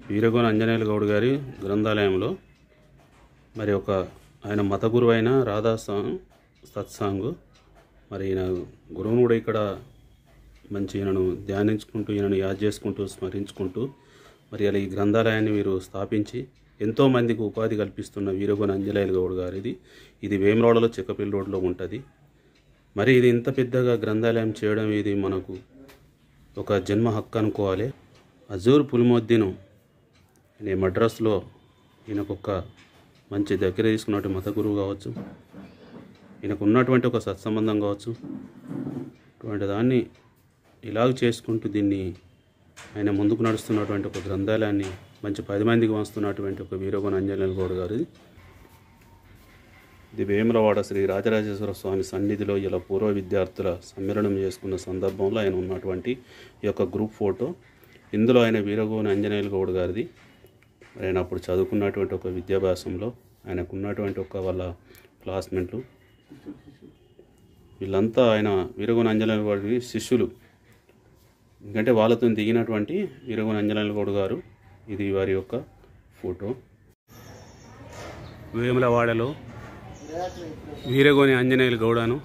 వీరగోన అంజనేయుల గౌడ్ గారి గ్రంథాలయంలో మరి ఒక ఆయన మత గురువు అయిన రాధా సా- సత్సాంగ్ మరి ఈయన గురువును కూడా ఇక్కడ మంచి ఈయనను ధ్యానించుకుంటూ ఈయనను యాద్ చేసుకుంటూ స్మరించుకుంటూ మరి అలా ఈ గ్రంథాలయాన్ని వీరు స్థాపించి ఎంతో మందికి ఉపాధి కల్పిస్తున్న వీరగోన అంజనేయుల గౌడ్ గారిది ఇది వేమరోడలో చెక్కపల్లి రోడ్లో ఉంటుంది మరి ఇది ఇంత పెద్దగా గ్రంథాలయం చేయడం ఇది మనకు ఒక జన్మ హక్కు అనుకోవాలి అజూర్ పులిమొద్దీను ఈయన మద్రాసులో ఈయనకు ఒక మంచి దగ్గర తీసుకున్నట్టు మత గురువు కావచ్చు ఈయనకు ఉన్నటువంటి ఒక సత్సంబంధం కావచ్చు అటువంటి దాన్ని ఇలాగ చేసుకుంటూ దీన్ని ఆయన ముందుకు నడుస్తున్నటువంటి ఒక గ్రంథాలయాన్ని మంచి పది మందికి వస్తున్నటువంటి ఒక వీరగోన అంజనేయుల గౌడ్ గారిది ఇది వేములవాడ శ్రీ రాజరాజేశ్వర స్వామి సన్నిధిలో ఇలా పూర్వ విద్యార్థుల సమ్మేళనం చేసుకున్న సందర్భంలో ఆయన ఉన్నటువంటి ఈ యొక్క గ్రూప్ ఫోటో ఇందులో ఆయన వీరగోని ఆంజనేయుల గౌడ్ గారిది మరి ఆయన అప్పుడు చదువుకున్నటువంటి ఒక విద్యాభ్యాసంలో ఆయనకు ఉన్నటువంటి ఒక వాళ్ళ క్లాస్మేట్లు వీళ్ళంతా ఆయన వీరగోని ఆంజనేయుల గౌడి శిష్యులు ఎందుకంటే వాళ్ళతో దిగినటువంటి వీరగోని ఆంజనేయుల గౌడ్ గారు ఇది వారి యొక్క ఫోటో వేములవాడలో వీరగోని ఆంజనేయులు గౌడను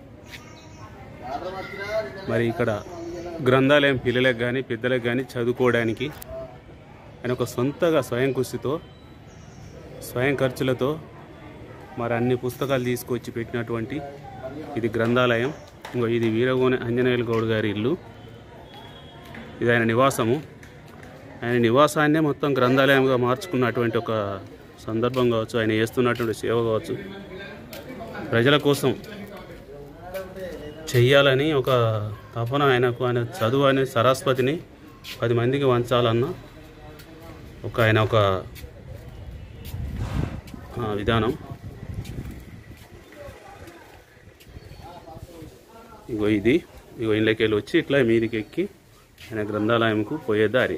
మరి ఇక్కడ గ్రంథాలయం పిల్లలకు కానీ పెద్దలకు కానీ చదువుకోవడానికి ఆయన ఒక సొంతగా స్వయం కృషితో స్వయం ఖర్చులతో మరి అన్ని పుస్తకాలు తీసుకొచ్చి పెట్టినటువంటి ఇది గ్రంథాలయం ఇంకో ఇది వీరగోని ఆంజనేయులు గౌడ్ గారి ఇల్లు ఇది ఆయన నివాసము ఆయన నివాసాన్నే మొత్తం గ్రంథాలయంగా మార్చుకున్నటువంటి ఒక సందర్భం కావచ్చు ఆయన చేస్తున్నటువంటి సేవ కావచ్చు ప్రజల కోసం చెయ్యాలని ఒక తపన ఆయనకు ఆయన చదువు అనే సరస్వతిని పది మందికి వంచాలన్న ఒక ఆయన ఒక ఆ, విధానం ఇగో ఇది ఇగో ఇంట్లోకి వెళ్ళి వచ్చి ఇట్లా మీదికి ఎక్కి ఆయన గ్రంథాలయంకు పోయే దారి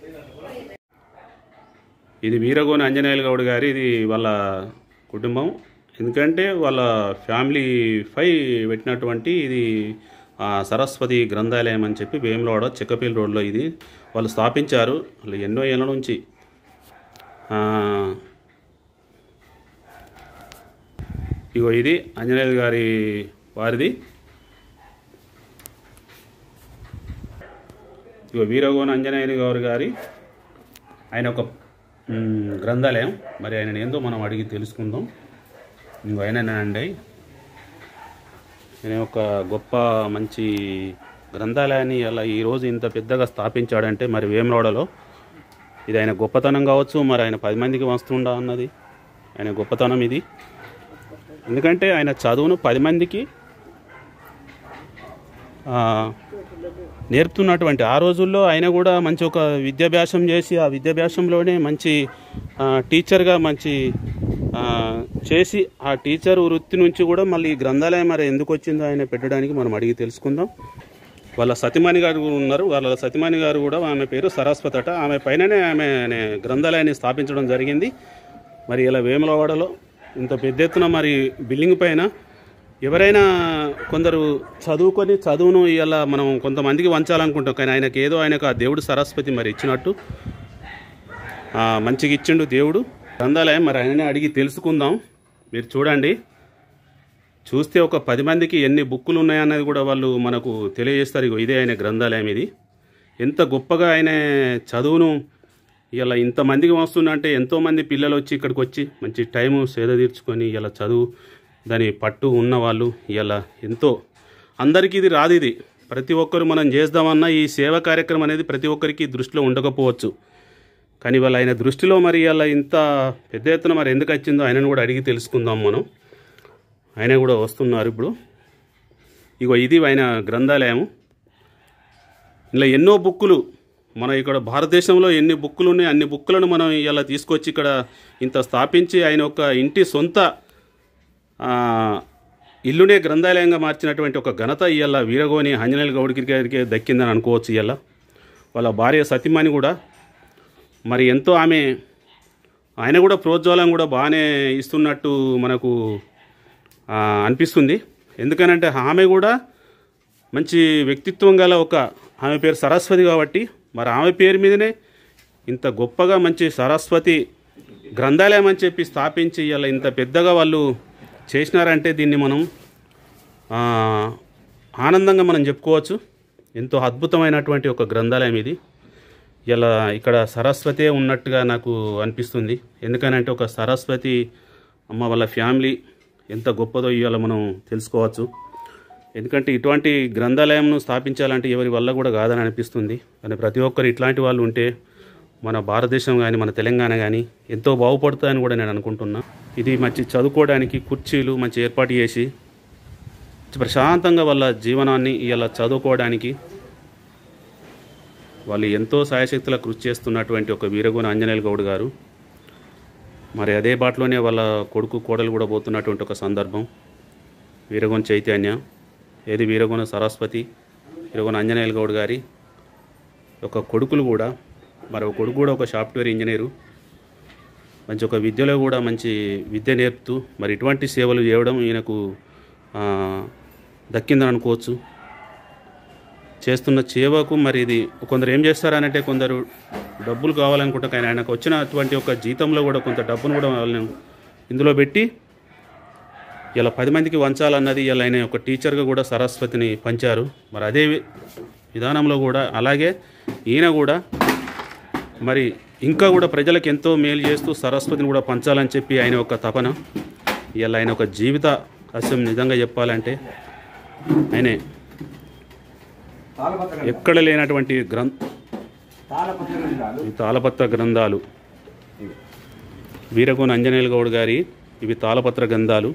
ఇది వీరగోని ఆంజనేయుల గౌడ్ గారి ఇది వాళ్ళ కుటుంబం ఎందుకంటే వాళ్ళ ఫ్యామిలీ ఫై పెట్టినటువంటి ఇది ఆ, సరస్వతి గ్రంథాలయం అని చెప్పి వేములవాడ చెక్కపల్లి రోడ్లో ఇది వాళ్ళు స్థాపించారు వాళ్ళు ఎన్నో ఏళ్ళ నుంచి ఆ, ఇగో ఇది ఆంజనేయుల గారి వారిది ఇగో వీరగోన ఆంజనేయులు గారు గారి ఆయన ఒక మ్, గ్రంథాలయం మరి ఆయన ఏందో మనం అడిగి తెలుసుకుందాం ఇంకో ఆయనండి ఆయన ఒక గొప్ప మంచి గ్రంథాలయాన్ని అలా ఈరోజు ఇంత పెద్దగా స్థాపించాడంటే మరి వేమరోడలో ఇది ఆయన గొప్పతనం కావచ్చు మరి ఆయన పది మందికి వస్తుండా అన్నది ఆయన గొప్పతనం ఇది ఎందుకంటే ఆయన చదువును పది మందికి ఆ, నేర్పుతున్నటువంటి ఆ రోజుల్లో ఆయన కూడా మంచి ఒక విద్యాభ్యాసం చేసి ఆ విద్యాభ్యాసంలోనే మంచి ఆ, టీచర్గా మంచి ఆ, చేసి ఆ టీచర్ వృత్తి నుంచి కూడా మళ్ళీ ఈ గ్రంథాలయం మరి ఎందుకు వచ్చిందో ఆయన పెట్టడానికి మనం అడిగి తెలుసుకుందాం వాళ్ళ సతిమాని గారు కూడా ఉన్నారు వాళ్ళ సతిమాని గారు కూడా ఆమె పేరు సరస్వతి అట ఆమె పైననే ఆమె నే గ్రంథాలయాన్ని స్థాపించడం జరిగింది మరి ఇలా వేములవాడలో ఇంత పెద్ద ఎత్తున మరి బిల్డింగ్ పైన ఎవరైనా కొందరు చదువుకొని చదువును ఇలా మనం కొంతమందికి వంచాలనుకుంటాం కానీ ఆయనకి ఏదో ఆయనకు ఆ దేవుడు సరస్వతి మరి ఇచ్చినట్టు ఆ, మంచిగా ఇచ్చిండు దేవుడు గ్రంథాలయం మరి ఆయననే అడిగి తెలుసుకుందాం మీరు చూడండి చూస్తే ఒక పది మందికి ఎన్ని బుక్కులు ఉన్నాయన్నది కూడా వాళ్ళు మనకు తెలియజేస్తారు ఇగో ఇదే ఆయన గ్రంథాలయం ఇది ఎంత గొప్పగా ఆయన చదువును ఇలా ఇంతమందికి వస్తుందంటే ఎంతోమంది పిల్లలు వచ్చి ఇక్కడికి వచ్చి మంచి టైము సేద తీర్చుకొని ఇలా చదువు దాని పట్టు ఉన్న వాళ్ళు ఇలా ఎంతో అందరికీ ఇది రాదు ఇది ప్రతి ఒక్కరు మనం చేద్దామన్నా ఈ సేవా కార్యక్రమం అనేది ప్రతి ఒక్కరికి దృష్టిలో ఉండకపోవచ్చు కానీ వాళ్ళ ఆయన దృష్టిలో మరి అలా ఇంత పెద్ద ఎత్తున మరి ఎందుకు వచ్చిందో ఆయనను కూడా అడిగి తెలుసుకుందాం మనం ఆయన కూడా వస్తున్నారు ఇప్పుడు ఇగో ఇది ఆయన గ్రంథాలయము ఇలా ఎన్నో బుక్కులు మన ఇక్కడ భారతదేశంలో ఎన్ని బుక్కులు ఉన్నాయి అన్ని బుక్కులను మనం ఇలా తీసుకొచ్చి ఇక్కడ ఇంత స్థాపించి ఆయన ఒక ఇంటి సొంత ఆ, ఇల్లునే గ్రంథాలయంగా మార్చినటువంటి ఒక ఘనత ఇవాళ వీరగోని ఆంజనేయుల గౌడికి గారికి దక్కిందని అనుకోవచ్చు ఇవాళ వాళ్ళ భార్య సతీమణి కూడా మరి ఎంతో ఆమె ఆయన కూడా ప్రోజ్వలం కూడా బాగానే ఇస్తున్నట్టు మనకు ఆ, అనిపిస్తుంది ఎందుకనంటే ఆమె కూడా మంచి వ్యక్తిత్వం గల ఒక ఆమె పేరు సరస్వతి కాబట్టి మరి ఆమె పేరు మీదనే ఇంత గొప్పగా మంచి సరస్వతి గ్రంథాలయం అని చెప్పి స్థాపించి ఇలా ఇంత పెద్దగా వాళ్ళు చేసినారంటే దీన్ని మనం ఆ, ఆనందంగా మనం చెప్పుకోవచ్చు ఎంతో అద్భుతమైనటువంటి ఒక గ్రంథాలయం ఇది ఇలా ఇక్కడ సరస్వతే ఉన్నట్టుగా నాకు అనిపిస్తుంది ఎందుకనంటే ఒక సరస్వతి అమ్మ వాళ్ళ ఫ్యామిలీ ఎంత గొప్పదో ఇవాళ మనం తెలుసుకోవచ్చు ఎందుకంటే ఇటువంటి గ్రంథాలయంను స్థాపించాలంటే ఎవరి వల్ల కూడా కాదని అనిపిస్తుంది కానీ ప్రతి ఒక్కరు ఇట్లాంటి వాళ్ళు ఉంటే మన భారతదేశం కానీ మన తెలంగాణ కానీ ఎంతో బాగుపడుతుందని కూడా నేను అనుకుంటున్నా ఇది మంచి చదువుకోవడానికి కుర్చీలు మంచి ఏర్పాటు చేసి ప్రశాంతంగా వాళ్ళ జీవనాన్ని ఇలా చదువుకోవడానికి వాళ్ళు ఎంతో సాయశక్తుల కృషి చేస్తున్నటువంటి ఒక వీరగుణ ఆంజనేయుల గౌడ్ గారు మరి అదే బాటలోనే వాళ్ళ కొడుకు కోడలు కూడా పోతున్నటువంటి ఒక సందర్భం వీరగుణ చైతన్య ఏది వీరగుణ సరస్వతి వీరగుణ ఆంజనేయుల గౌడ్ గారి ఒక కొడుకులు కూడా మరి ఒక కొడుకు కూడా ఒక సాఫ్ట్వేర్ ఇంజనీరు మంచి ఒక విద్యలో కూడా మంచి విద్య నేర్పుతూ మరి ఇటువంటి సేవలు చేయడం ఈయనకు ఆ, దక్కిందని అనుకోవచ్చు చేస్తున్న సేవకు మరి ఇది కొందరు ఏం చేస్తారనంటే కొందరు డబ్బులు కావాలనుకుంటా కానీ ఆయనకు వచ్చినటువంటి ఒక జీతంలో కూడా కొంత డబ్బును కూడా వాళ్ళని ఇందులో పెట్టి ఇలా పది మందికి వంచాలన్నది ఇలా ఆయన ఒక టీచర్గా కూడా సరస్వతిని పంచారు మరి అదే వి- విధానంలో కూడా అలాగే ఈయన కూడా మరి ఇంకా కూడా ప్రజలకు ఎంతో మేలు చేస్తూ సరస్వతిని కూడా పంచాలని చెప్పి ఆయన ఒక తపన ఇలా ఆయన ఒక జీవిత హాస్యం నిజంగా చెప్పాలంటే ఆయనే తాళపత్ర ఎక్కడ లేనటువంటి గ్రం తాళపత్ర గ్రంథాలు ఈ తాళపత్ర గ్రంథాలు వీరగోన అంజనేయుల గౌడ్ గారి ఇవి తాళపత్ర గ్రంథాలు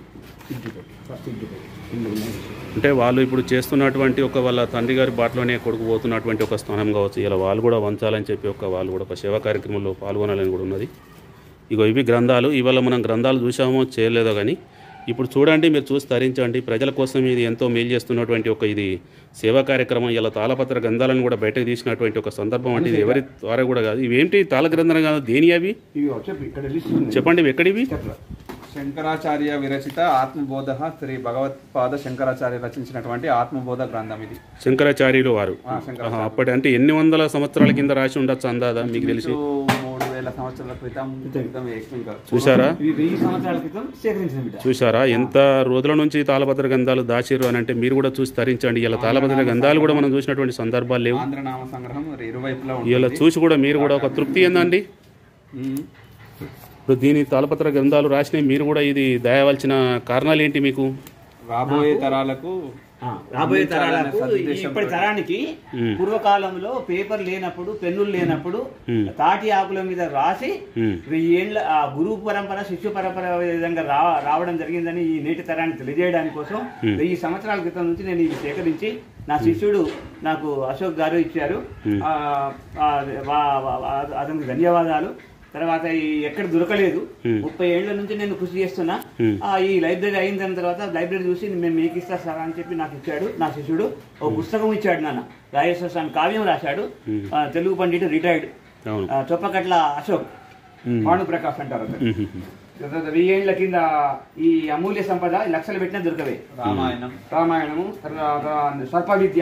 అంటే వాళ్ళు ఇప్పుడు చేస్తున్నటువంటి ఒక వాళ్ళ తండ్రి గారి బాటలోనే కొడుకు పోతున్నటువంటి ఒక స్థానం కావచ్చు ఇలా వాళ్ళు కూడా వంచాలని చెప్పి ఒక వాళ్ళు కూడా ఒక సేవా కార్యక్రమంలో పాల్గొనాలని కూడా ఉన్నది ఇగో ఇవి గ్రంథాలు ఇవాళ మనం గ్రంథాలు చూసామో చేయలేదో కానీ ఇప్పుడు చూడండి మీరు చూసి తరించండి ప్రజల కోసం ఇది ఎంతో మేలు చేస్తున్నటువంటి ఒక ఇది సేవా కార్యక్రమం ఇలా తాళపత్ర గ్రంథాలను కూడా బయటకు తీసినటువంటి ఒక సందర్భం అంటే ఇది ఎవరి ద్వారా కూడా కాదు ఇవేంటి తాళ గ్రంథాలు కాదు దేని అవి ఇవి చెప్పి ఇక్కడ లిస్ట్ ఉంది చెప్పండి ఇవి ఎక్కడివి చెప్తా. శంకరాచార్య విరచిత ఆత్మబోధ శ్రీ భగవత్పాద శంకరాచార్య రచించినటువంటి ఆత్మబోధ గ్రంథం ఇది శంకరాచార్యులు వారు ఆ, శంకర ఆహా, అప్పటి అంటే ఎన్ని వందల సంవత్సరాల కింద రాసి ఉండొచ్చు అందాదా మీకు తెలిసి మూడు వేల సంవత్సరాల క్రితం క్రితం ఇంకా చూసారా ఇవి వెయ్యి సంవత్సరాల క్రితం సేకరించిన బిడ్డ చూసారా ఎంత రోజుల నుంచి తాళపత్ర గ్రంథాలు దాచిరు అని అంటే మీరు కూడా చూసి తరించండి ఇలా తాళపత్ర గ్రంథాలు కూడా మనం చూసినటువంటి సందర్భాలు లేవు ఆంధ్ర నామ సంగ్రహం ఇరువైపులా ఇలా ఉంటుంది చూసి కూడా మీరు కూడా ఒక తృప్తి ఏందండి ఉమ్. ఇప్పుడు దీని తాళపత్ర గ్రంథాలు రాసినవి మీరు కూడా ఇది దయవలసిన కారణాలు ఏంటి మీకు రాబోయే తరాలకు ఆ, రాబోయే తరాలకు అందించాలనే ఈ- సదుద్దేశంతో. ఇప్పటి తరానికి ఉమ్. పూర్వకాలంలో పేపర్ లేనప్పుడు పెన్నులు లేనప్పుడు ఉమ్. తాటి ఆకుల మీద రాసి ఉమ్. వెయ్యేళ్ళ ఆ గురువు పరంపర శిష్యు పరంపర విధంగా రా రావడం జరిగిందని ఈ నేటి తరాన్ని తెలియజేయడానికి కోసం ఉమ్. వెయ్యి సంవత్సరాల క్రితం నుంచి నేను ఇవి సేకరించి నా శిష్యుడు నాకు అశోక్ గారు ఇచ్చారు ఉమ్. ఆ, ఆ, వా- వా- వా- అతనికి ధన్యవాదాలు తర్వాత ఈ ఎక్కడ దొరకలేదు ఉమ్. ముప్పై ఏళ్ల నుంచి నేను కృషి చేస్తున్నా ఉమ్. ఆ, ఈ లైబ్రరీ అయిన దాని తర్వాత లైబ్రరీ చూసి మేము మీకు ఇస్తా సార్ అని చెప్పి నాకు ఇచ్చాడు నా శిష్యుడు ఓ పుస్తకం ఇచ్చాడు నాన్న రాజేశ్వర స్వామి కావ్యం రాశాడు ఉమ్. ఆ, తెలుగు పండితుడు రిటైర్డ్ అవును చొప్పకట్ల అశోక్ ఉమ్. భాను ప్రకాష్ అంటారు అతను. ఉమ్, ఉమ్, తర్వాత వెయ్యేళ్ల కింద ఈ అమూల్య సంపద లక్షలు పెట్టినా దొరకవే రామాయణం రామాయణము తర్వాత సర్ప విద్య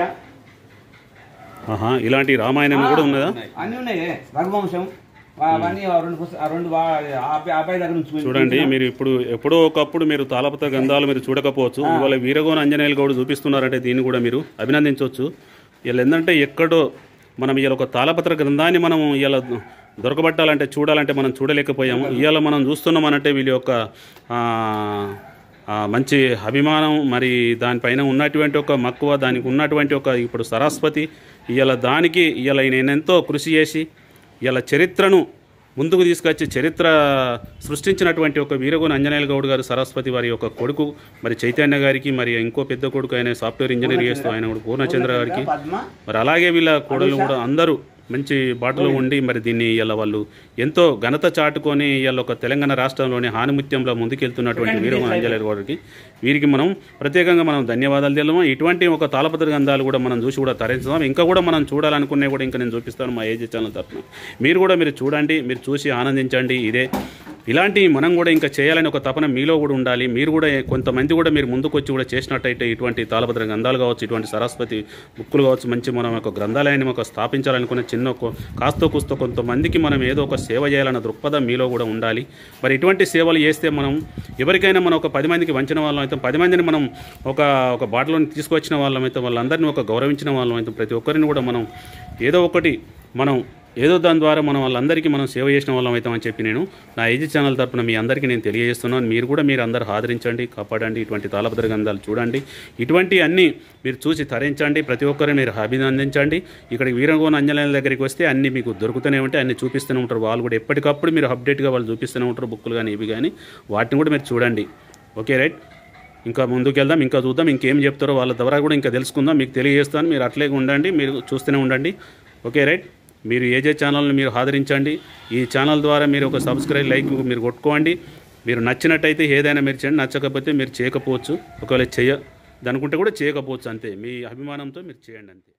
ఆహా ఇలాంటి రామాయణం కూడా ఉన్నదా ఉన్నాయి. అన్ని ఉన్నాయే రఘువంశం ఆ, అవన్నీ ఆ రెండు పుస్త- ఆ రెండు వా- ఆ అబ్బాయి ఆ అబ్బాయి దగ్గర నుంచి చూడండి మీరు ఇప్పుడు ఎప్పుడో ఒకప్పుడు మీరు తాళపత్ర గ్రంథాలు మీరు చూడకపోవచ్చు ఇవాళ వీరగోన అంజనేయులు గౌడ్ చూపిస్తున్నారంటే దీన్ని కూడా మీరు అభినందించవచ్చు ఇలా ఏంటంటే ఎక్కడో మనం ఇవాళ ఒక తాళపత్ర గ్రంథాన్ని మనం ఇవాళ దొరకబట్టాలంటే చూడాలంటే మనం చూడలేకపోయాము ఇవాళ మనం చూస్తున్నామనంటే వీళ్ళ యొక్క ఆ, ఆ, మంచి అభిమానం మరి దానిపైన ఉన్నటువంటి ఒక మక్కువ దానికి ఉన్నటువంటి ఒక ఇప్పుడు సరస్వతి ఇవాళ దానికి ఇవాళ నేను ఎంతో కృషి చేసి ఇలా చరిత్రను ముందుకు తీసుకొచ్చి చరిత్ర సృష్టించినటువంటి ఒక వీరగుణ అంజనేయుల గౌడ్ గారు సరస్వతి వారి యొక్క కొడుకు మరి చైతన్య గారికి మరి ఇంకో పెద్ద కొడుకు ఆయన సాఫ్ట్వేర్ ఇంజనీర్ చేస్తూ ఆయన కూడా పూర్ణచంద్ర గారికి పద్మ మరి అలాగే వీళ్ళ కోడలు కూడా అందరూ మంచి బాటలో ఉండి మరి దీన్ని ఇలా వాళ్ళు ఎంతో ఘనత చాటుకొని ఇవాళ ఒక తెలంగాణ రాష్ట్రంలోని హానిముత్యంలో ముందుకెళ్తున్నటువంటి వీరగుణ అంజనేయుల గౌడ్కి వీరికి మనం ప్రత్యేకంగా మనం ధన్యవాదాలు తెలియము ఇటువంటి ఒక తాళపత్ర గ్రంథాలు కూడా మనం చూసి కూడా తరించుదాం ఇంకా కూడా మనం చూడాలనుకునే కూడా ఇంకా నేను చూపిస్తాను మా ఏజీ ఛానల్ తరఫున మీరు కూడా మీరు చూడండి మీరు చూసి ఆనందించండి ఇదే ఇలాంటి మనం కూడా ఇంకా చేయాలని ఒక తపన మీలో కూడా ఉండాలి మీరు కూడా కొంతమంది కూడా మీరు ముందుకు వచ్చి కూడా చేసినట్టయితే ఇటువంటి తాళభద్ర గ్రంథాలు కావచ్చు ఇటువంటి సరస్వతి బుక్కులు కావచ్చు మంచి మనం ఒక గ్రంథాలయాన్ని ఒక స్థాపించాలనుకున్న చిన్న ఒక కాస్తో కూస్తో కొంతమందికి మనం ఏదో ఒక సేవ చేయాలన్న దృక్పథం మీలో కూడా ఉండాలి మరి ఇటువంటి సేవలు చేస్తే మనం ఎవరికైనా మనం ఒక పది మందికి వంచిన వాళ్ళం అయితే పది మందిని మనం ఒక ఒక బాటలోని తీసుకొచ్చిన వాళ్ళం అయితే వాళ్ళందరినీ ఒక గౌరవించిన వాళ్ళం అయితే ప్రతి ఒక్కరిని కూడా మనం ఏదో ఒకటి మనం ఏదో దాని ద్వారా మనం వాళ్ళందరికీ మనం సేవ చేసిన వాళ్ళం అవుతామని చెప్పి నేను నా ఏజీ ఛానల్ తరపున మీ అందరికీ నేను తెలియజేస్తున్నాను మీరు కూడా మీరు అందరూ ఆదరించండి కాపాడండి ఇటువంటి తాళభద్ర గ్రంథాలు చూడండి ఇటువంటి అన్నీ మీరు చూసి తరించండి ప్రతి ఒక్కరిని మీరు అభినందించండి ఇక్కడ వీరంగోన అంజనాల దగ్గరికి వస్తే అన్నీ మీకు దొరుకుతూనే ఉంటాయి అన్ని చూపిస్తూనే ఉంటారు వాళ్ళు కూడా ఎప్పటికప్పుడు మీరు అప్డేట్గా వాళ్ళు చూపిస్తూనే ఉంటారు బుక్కులు కానీ ఇవి కానీ వాటిని కూడా మీరు చూడండి ఓకే రైట్ ఇంకా ముందుకు వెళ్దాం ఇంకా చూద్దాం ఇంకేం చెప్తారో వాళ్ళ ద్వారా కూడా ఇంకా తెలుసుకుందాం మీకు తెలియజేస్తాను మీరు అట్లే ఉండండి మీరు చూస్తూనే ఉండండి ఓకే రైట్ మీరు ఏజే ఛానల్ని మీరు ఆదరించండి ఈ ఛానల్ ద్వారా మీరు ఒక సబ్స్క్రైబ్ లైక్ మీరు కొట్టుకోండి మీరు నచ్చినట్టయితే ఏదైనా మీరు చేయండి నచ్చకపోతే మీరు చేయకపోవచ్చు ఒకవేళ చేయ అనుకుంటే కూడా చేయకపోవచ్చు అంతే మీ అభిమానంతో మీరు చేయండి అంతే